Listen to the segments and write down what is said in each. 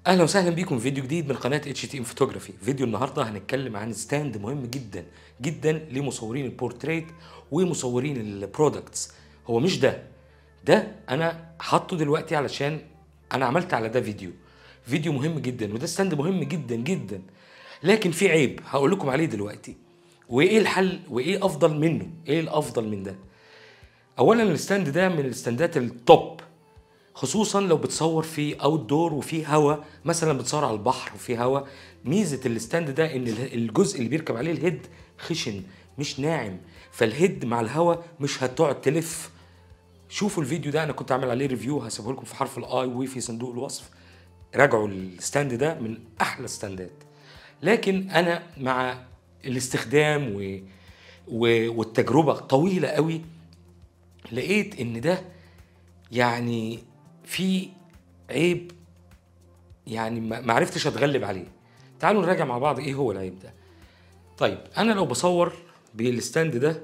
اهلا وسهلا بيكم في فيديو جديد من قناه اتش تي ام فوتوغرافي فيديو النهارده هنتكلم عن ستاند مهم جدا جدا لمصورين البورتريت ومصورين البرودكتس هو مش ده ده انا حاطه دلوقتي علشان انا عملت على ده فيديو فيديو مهم جدا وده ستاند مهم جدا جدا لكن في عيب هقول لكم عليه دلوقتي وايه الحل وايه افضل منه ايه الافضل من ده اولا الستاند ده من الستاندات التوب خصوصا لو بتصور في اوت دور وفي هواء مثلا بتصور على البحر وفي هواء ميزه الستاند ده ان اله- الجزء اللي بيركب عليه الهيد خشن مش ناعم فالهيد مع الهواء مش هتقعد تلف شوفوا الفيديو ده انا كنت عامل عليه ريفيو هسيبه لكم في حرف الاي وفي صندوق الوصف راجعوا الستاند ده من احلى الستاندات لكن انا مع الاستخدام و... و... والتجربه طويله قوي لقيت ان ده يعني في عيب يعني ما ما عرفتش اتغلب عليه تعالوا نراجع مع بعض ايه هو العيب ده طيب انا لو بصور بالستاند ده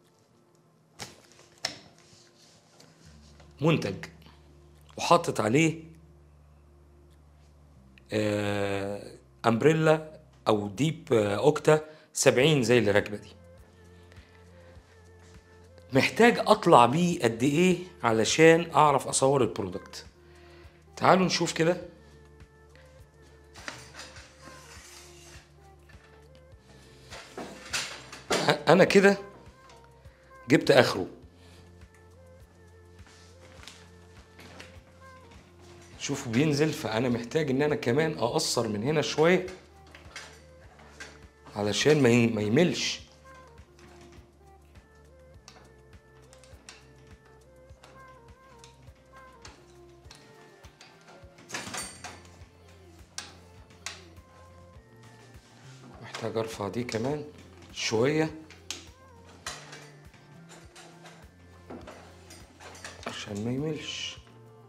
منتج وحاطط عليه آه امبريلا او ديب آه اوكتا 70 زي اللي راكبه دي محتاج اطلع بيه قد ايه علشان اعرف اصور البرودكت تعالوا نشوف كده أ- انا كده جبت اخره شوفوا بينزل فانا محتاج ان انا كمان اقصر من هنا شويه علشان ما ي- ما يملش محتاج ارفع دي كمان شويه عشان ما يملش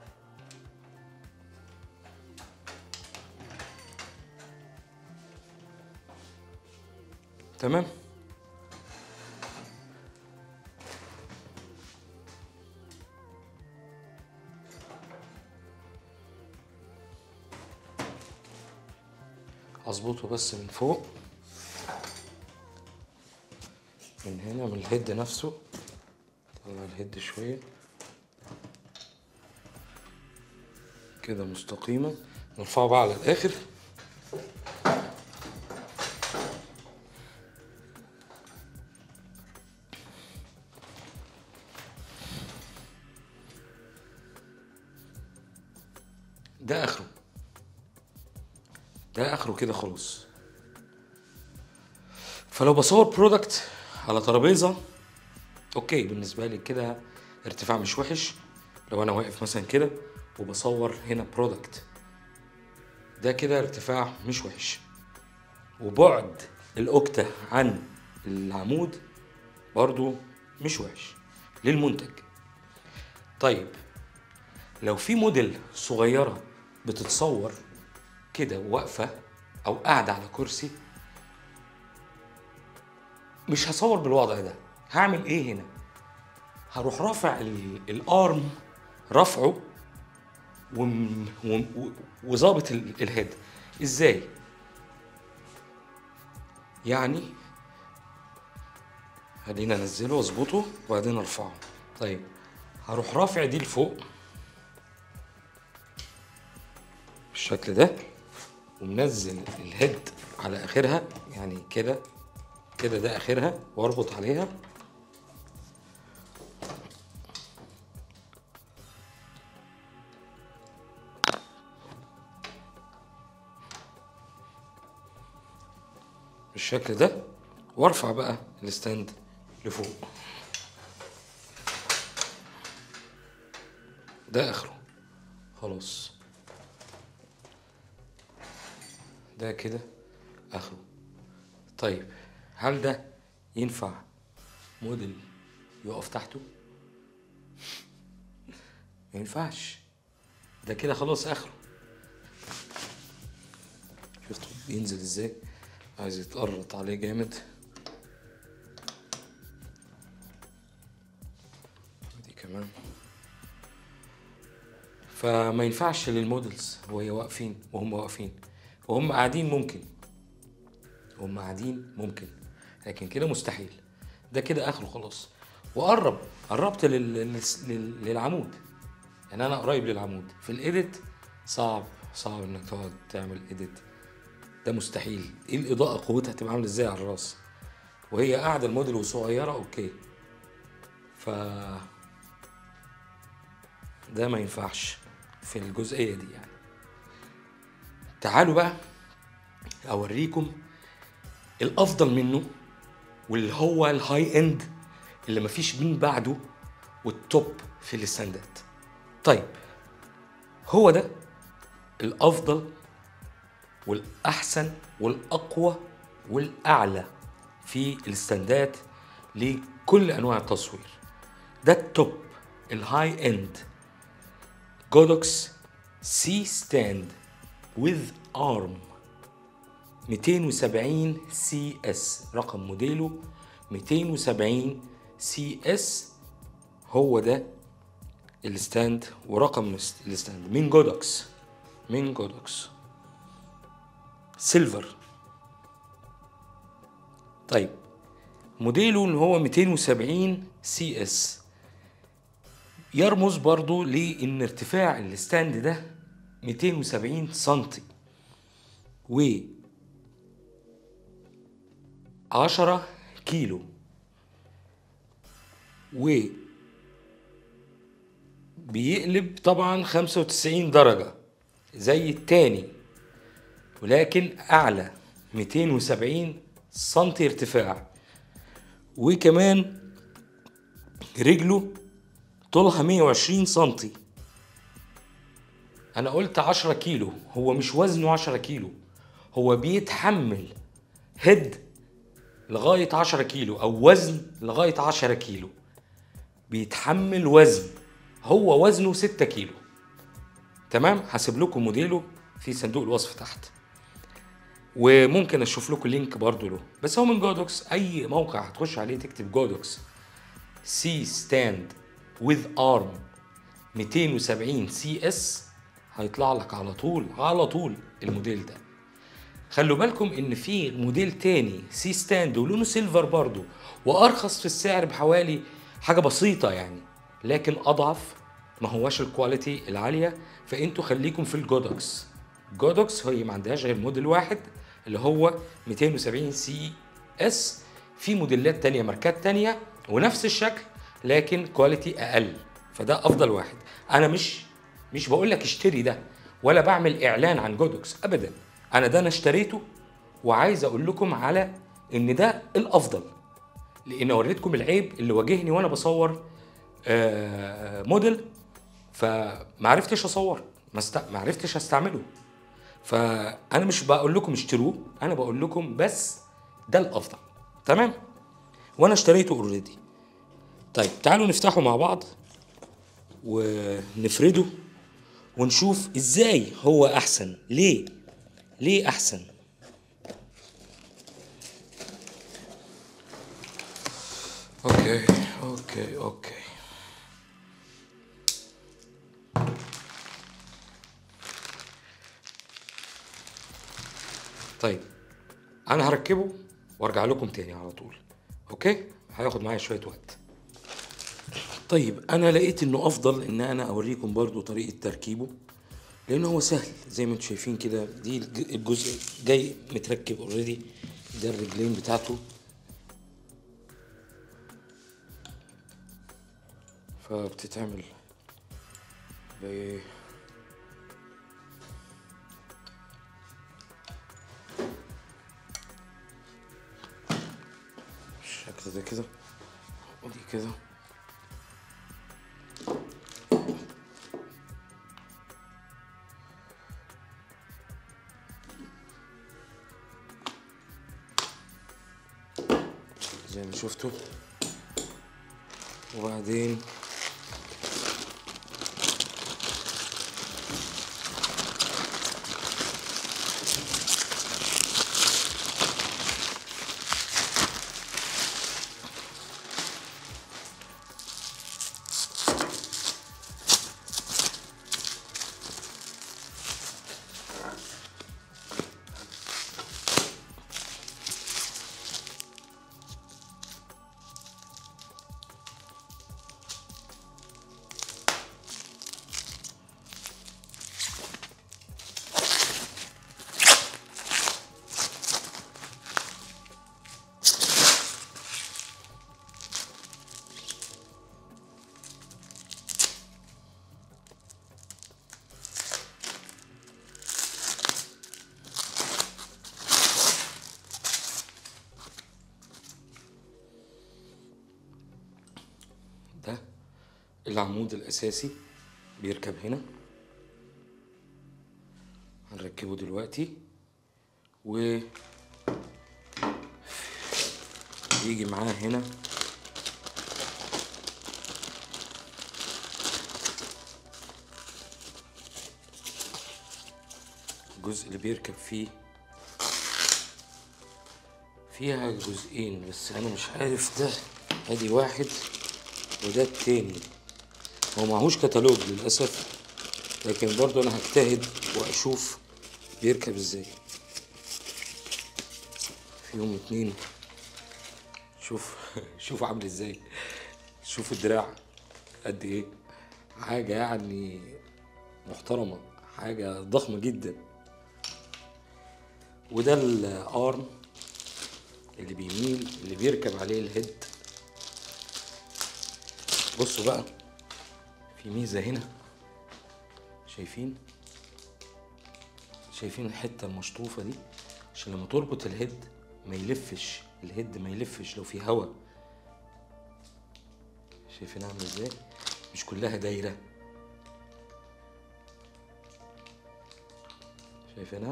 تمام اظبطه بس من فوق من هنا من الهيد نفسه طلع الهيد شوية كده مستقيمة نرفعه بقى على الآخر ده آخره ده آخره كده خلاص فلو بصور برودكت على ترابيزه اوكي بالنسبه لي كده ارتفاع مش وحش لو انا واقف مثلا كده وبصور هنا برودكت ده كده ارتفاع مش وحش وبعد الاوكتا عن العمود برضو مش وحش للمنتج طيب لو في موديل صغيره بتتصور كده واقفه او قاعده على كرسي مش هصور بالوضع ده هعمل ايه هنا هروح رافع ال- الارم رفعه وم- وم- و- وظابط ال- الهيد ازاي يعني خلينا انزله واظبطه وبعدين ارفعه طيب هروح رافع دي لفوق بالشكل ده ومنزل الهيد على اخرها يعني كده كده ده اخرها واربط عليها بالشكل ده وارفع بقى الستاند لفوق ده اخره خلاص ده كده اخره طيب هل ده ينفع موديل يقف تحته ما ينفعش ده كده خلاص اخره شفتوا بينزل ازاي عايز يتقرط عليه جامد دي كمان فما ينفعش للمودلز وهي واقفين وهم واقفين وهم قاعدين ممكن وهم قاعدين ممكن لكن كده مستحيل ده كده اخره خلاص وقرب قربت لل... لل... للعمود يعني انا قريب للعمود في الايديت صعب صعب انك تقعد تعمل ايديت ده مستحيل ايه الاضاءه قوتها هتبقى عامله ازاي على الراس وهي قاعده الموديل وصغيره اوكي ف ده ما ينفعش في الجزئيه دي يعني تعالوا بقى اوريكم الافضل منه واللي هو الهاي اند اللي مفيش مين بعده والتوب في الستاندات طيب هو ده الافضل والاحسن والاقوى والاعلى في الستاندات لكل انواع التصوير ده التوب الهاي اند جودوكس سي ستاند with arm 270 سي اس رقم موديله 270 سي اس هو ده الستاند ورقم الستاند من جودوكس من جودوكس سيلفر طيب موديله اللي هو 270 سي اس يرمز برضو لان ارتفاع الستاند ده 270 سنتي و 10 كيلو و بيقلب طبعا 95 درجة زي التاني ولكن أعلى 270 سنتي ارتفاع وكمان رجله طولها 120 سنتي أنا قلت 10 كيلو هو مش وزنه 10 كيلو هو بيتحمل هيد لغاية 10 كيلو أو وزن لغاية 10 كيلو بيتحمل وزن هو وزنه 6 كيلو تمام هسيب لكم موديله في صندوق الوصف تحت وممكن اشوف لكم لينك برضو له بس هو من جودوكس اي موقع هتخش عليه تكتب جودوكس سي ستاند with arm 270 سي اس هيطلع لك على طول على طول الموديل ده خلوا بالكم ان في موديل تاني سي ستاند ولونه سيلفر برضو وارخص في السعر بحوالي حاجه بسيطه يعني لكن اضعف ما هواش الكواليتي العاليه فانتوا خليكم في الجودوكس جودوكس هي ما عندهاش غير موديل واحد اللي هو 270 سي اس في موديلات تانية ماركات تانية ونفس الشكل لكن كواليتي اقل فده افضل واحد انا مش مش بقول لك اشتري ده ولا بعمل اعلان عن جودوكس ابدا انا ده انا اشتريته وعايز اقول لكم على ان ده الافضل لان وريتكم العيب اللي واجهني وانا بصور آه، موديل فما عرفتش اصور ما است... ما عرفتش استعمله فانا مش بقول لكم اشتروه انا بقول لكم بس ده الافضل تمام وانا اشتريته اوريدي طيب تعالوا نفتحه مع بعض ونفرده ونشوف ازاي هو احسن ليه ليه احسن اوكي اوكي اوكي طيب انا هركبه وارجع لكم تاني على طول اوكي هياخد معايا شويه وقت طيب انا لقيت انه افضل ان انا اوريكم برضو طريقه تركيبه لان هو سهل زي ما انتم شايفين كده دي الج- الجزء جاي متركب اوريدي ده الرجلين بتاعته فبتتعمل ب الشكل ده كده ودي كده زي ما شفتوا وبعدين العمود الاساسي بيركب هنا هنركبه دلوقتي و يجي معاه هنا الجزء اللي بيركب فيه فيها جزئين بس انا مش عارف ده ادي واحد وده التاني هو معهوش كتالوج للاسف لكن برضو انا هجتهد واشوف بيركب ازاي فيهم اتنين شوف شوف عامل ازاي شوف الدراع قد ايه حاجة يعني محترمة حاجة ضخمة جدا وده الارم اللي بيميل اللي بيركب عليه الهيد بصوا بقى في ميزة هنا شايفين شايفين الحتة المشطوفة دي عشان لما تربط الهيد ما يلفش الهيد ما يلفش لو في هوا شايفين عامل ازاي مش كلها دايرة شايفينها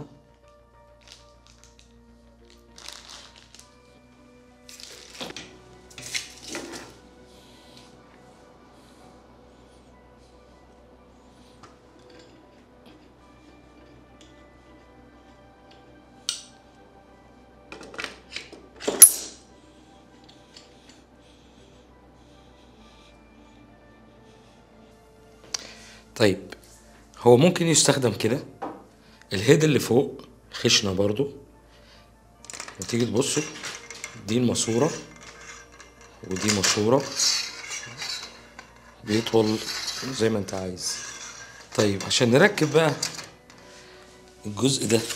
طيب هو ممكن يستخدم كده الهيد اللي فوق خشنة برضو وتيجي تبصوا دي الماسورة ودي ماسورة بيطول زي ما انت عايز طيب عشان نركب بقى الجزء ده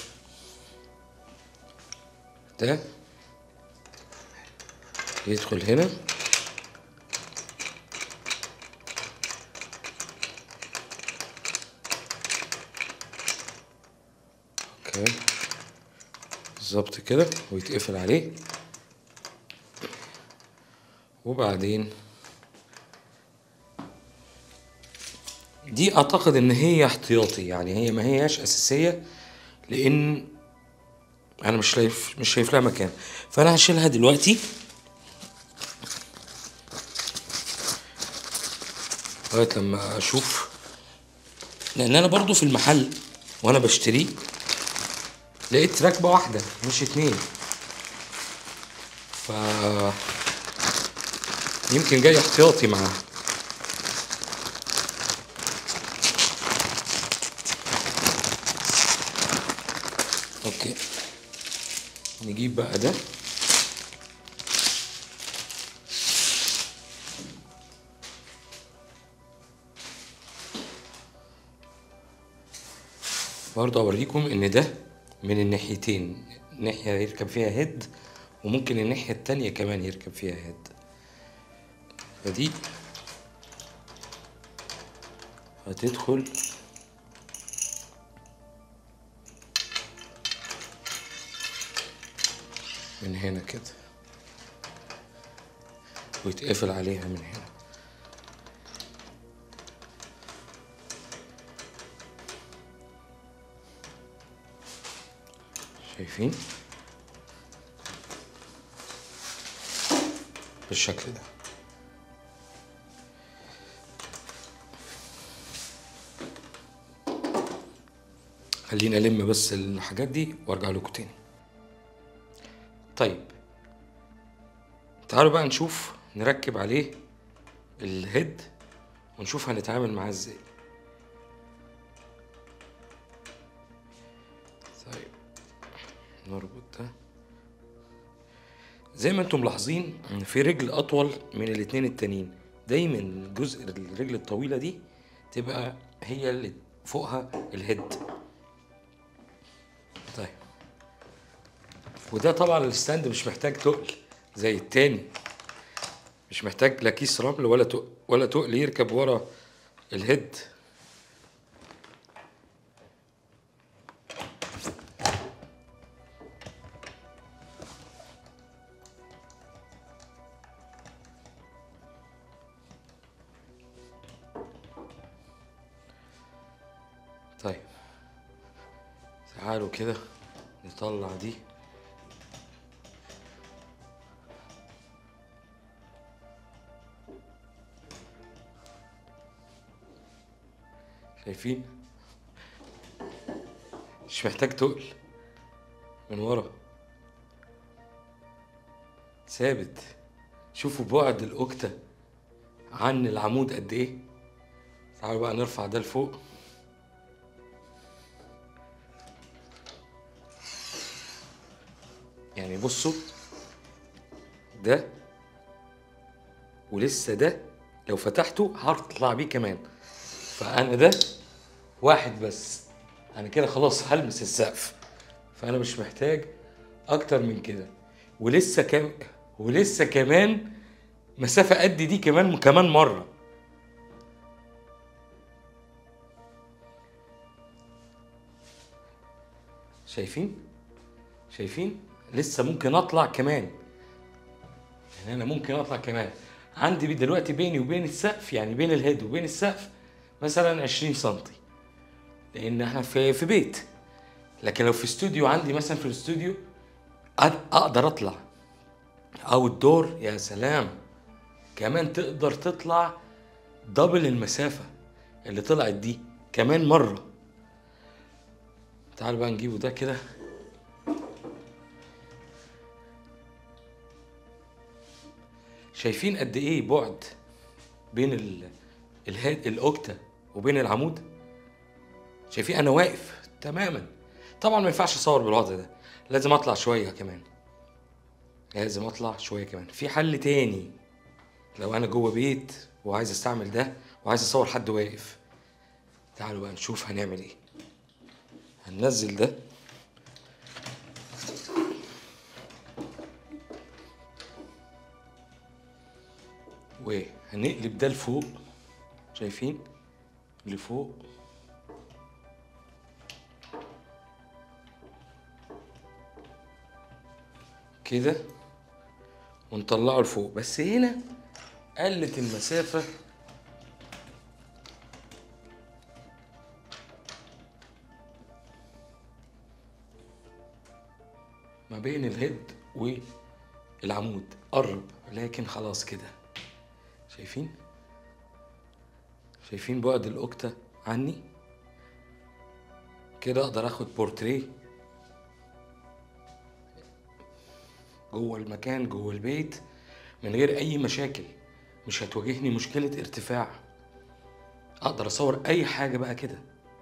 ده يدخل هنا اوكي بالظبط كده ويتقفل عليه وبعدين دي اعتقد ان هي احتياطي يعني هي ما هياش اساسيه لان انا مش شايف مش شايف لها مكان فانا هشيلها دلوقتي لغايه لما اشوف لان انا برضو في المحل وانا بشتريه لقيت راكبه واحده مش اتنين ف يمكن جاي احتياطي معاها اوكي نجيب بقى ده برضه اوريكم ان ده من الناحيتين ناحية يركب فيها هيد وممكن الناحية التانية كمان يركب فيها هيد فدي هتدخل من هنا كده ويتقفل عليها من هنا شايفين بالشكل ده خليني الم بس الحاجات دي وارجع لكم تاني طيب تعالوا بقى نشوف نركب عليه الهيد ونشوف هنتعامل معاه ازاي طيب نربط ده زي ما انتم ملاحظين ان في رجل اطول من الاتنين التانيين دايما الجزء الرجل الطويله دي تبقى هي اللي فوقها الهيد طيب وده طبعا الستاند مش محتاج تقل زي التاني مش محتاج لا كيس رمل ولا تقل ولا تقل يركب ورا الهيد تعالوا كده نطلع دي شايفين مش محتاج تقل من ورا ثابت شوفوا بعد الأكتة عن العمود قد ايه تعالوا بقى نرفع ده لفوق يعني بصوا ده ولسه ده لو فتحته هطلع بيه كمان فانا ده واحد بس انا كده خلاص هلمس السقف فانا مش محتاج اكتر من كده ولسه كم ولسه كمان مسافه قد دي كمان كمان مره شايفين شايفين لسه ممكن اطلع كمان يعني انا ممكن اطلع كمان عندي بي- دلوقتي بيني وبين السقف يعني بين الهيد وبين السقف مثلا 20 سنتي لان احنا في في بيت لكن لو في استوديو عندي مثلا في الاستوديو أ- اقدر اطلع او الدور يا سلام كمان تقدر تطلع دبل المسافة اللي طلعت دي كمان مرة تعال بقى نجيبه ده كده شايفين قد ايه بعد بين ال الهاد الاوكتا وبين العمود شايفين انا واقف تماما طبعا ما ينفعش اصور بالوضع ده لازم اطلع شويه كمان لازم اطلع شويه كمان في حل تاني لو انا جوه بيت وعايز استعمل ده وعايز اصور حد واقف تعالوا بقى نشوف هنعمل ايه هننزل ده وهنقلب ده لفوق شايفين لفوق كده ونطلعه لفوق بس هنا قلت المسافة ما بين الهيد والعمود قرب لكن خلاص كده شايفين شايفين بعد الأكتة عني كده أقدر أخد بورتريه جوه المكان جوه البيت من غير أي مشاكل مش هتواجهني مشكلة ارتفاع أقدر أصور أي حاجة بقى كده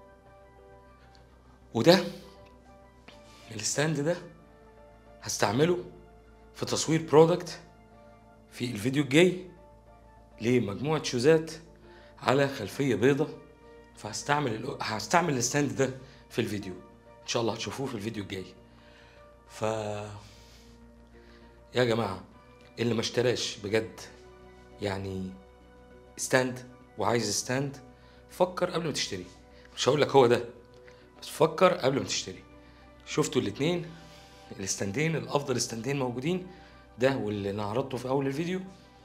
وده الستاند ده هستعمله في تصوير برودكت في الفيديو الجاي لمجموعة شوزات على خلفية بيضة فهستعمل ال... هستعمل الستاند ده في الفيديو ان شاء الله هتشوفوه في الفيديو الجاي ف يا جماعة اللي ما اشتراش بجد يعني ستاند وعايز ستاند فكر قبل ما تشتري مش هقول لك هو ده بس فكر قبل ما تشتري شفتوا الاتنين الستاندين الافضل ستاندين موجودين ده واللي انا عرضته في اول الفيديو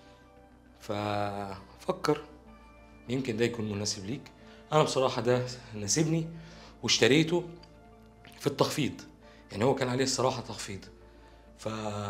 ففكر يمكن ده يكون مناسب ليك انا بصراحه ده ناسبني واشتريته في التخفيض يعني هو كان عليه الصراحه تخفيض ف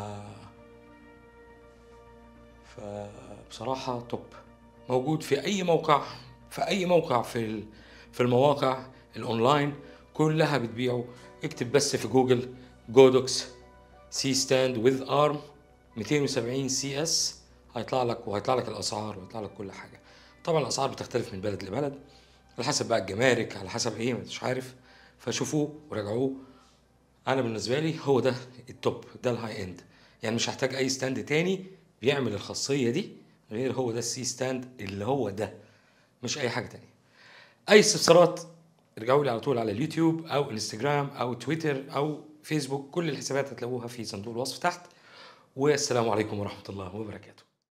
فبصراحه توب موجود في اي موقع في اي موقع في ال- في المواقع الاونلاين كلها بتبيعه اكتب بس في جوجل جودوكس سي ستاند وذ ارم 270 سي اس هيطلع لك وهيطلع لك الاسعار وهيطلع لك كل حاجه طبعا الاسعار بتختلف من بلد لبلد على حسب بقى الجمارك على حسب ايه مش عارف فشوفوه وراجعوه انا بالنسبه لي هو ده التوب ده الهاي اند يعني مش هحتاج اي ستاند تاني بيعمل الخاصيه دي غير هو ده السي ستاند اللي هو ده مش اي حاجه تانية اي استفسارات ارجعوا لي على طول على اليوتيوب او انستجرام او تويتر او فيسبوك كل الحسابات هتلاقوها في صندوق الوصف تحت والسلام عليكم ورحمه الله وبركاته